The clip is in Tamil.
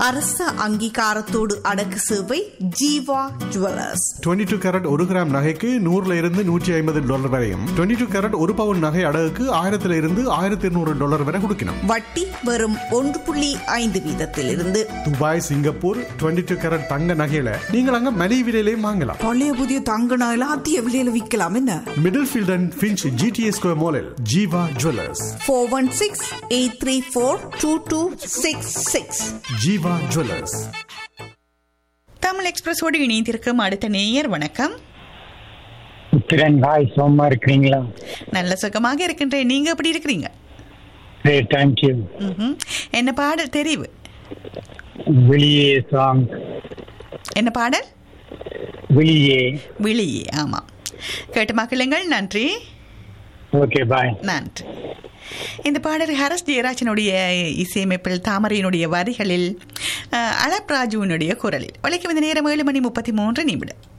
அரச அங்கீகாரத்தோடு அடக்கு சேவை ஜீவா ஜுவல்லர்ஸ் 22 டூ கேரட் ஒரு கிராம் நகைக்கு நூறுல இருந்து நூற்றி ஐம்பது டாலர் வரையும் 22 டூ கேரட் ஒரு பவுன் நகை அடகுக்கு ஆயிரத்துல இருந்து ஆயிரத்தி இருநூறு டாலர் வரை கொடுக்கணும் வட்டி வெறும் ஒன்று புள்ளி ஐந்து வீதத்திலிருந்து துபாய் சிங்கப்பூர் 22 டூ கேரட் தங்க நகையில நீங்கள் அங்க மலிவு விலையிலையும் வாங்கலாம் பழைய புதிய தங்க நகையில அதிக விலையில விற்கலாம் என்ன Middlefield and Finch GTS square மாலில் Jeeva jewellers four one six eight three four two two six six Jeeva jewellers Tamil எக்ஸ்பிரஸோடு இணைந்திருக்கும் அடுத்த நேயர் வணக்கம் உத்திரன் பாய் சோமா இருக்கிறீங்களா நல்ல சுகமாக இருக்கின்றேன் நீங்க எப்படி இருக்கிறீங்க சரி தேங்க்யூ ம்ஹும். என்ன பாடல் தெரிவு வெளியே சாங் என்ன பாடல் வெளியே விழியே ஆமாம் கேட்டு மக்களுங்கள் நன்றி ஓகே பாய் நன்றி இந்த பாடல் ஹரஸ் ஜெயராஜனுடைய இசையமைப்பில் தாமரையினுடைய வரிகளில் அஹ், அலப் ராஜுவினுடைய குரலில் வழக்கம் இந்த நேரம் ஏழு மணி முப்பத்தி மூன்று நிமிடம்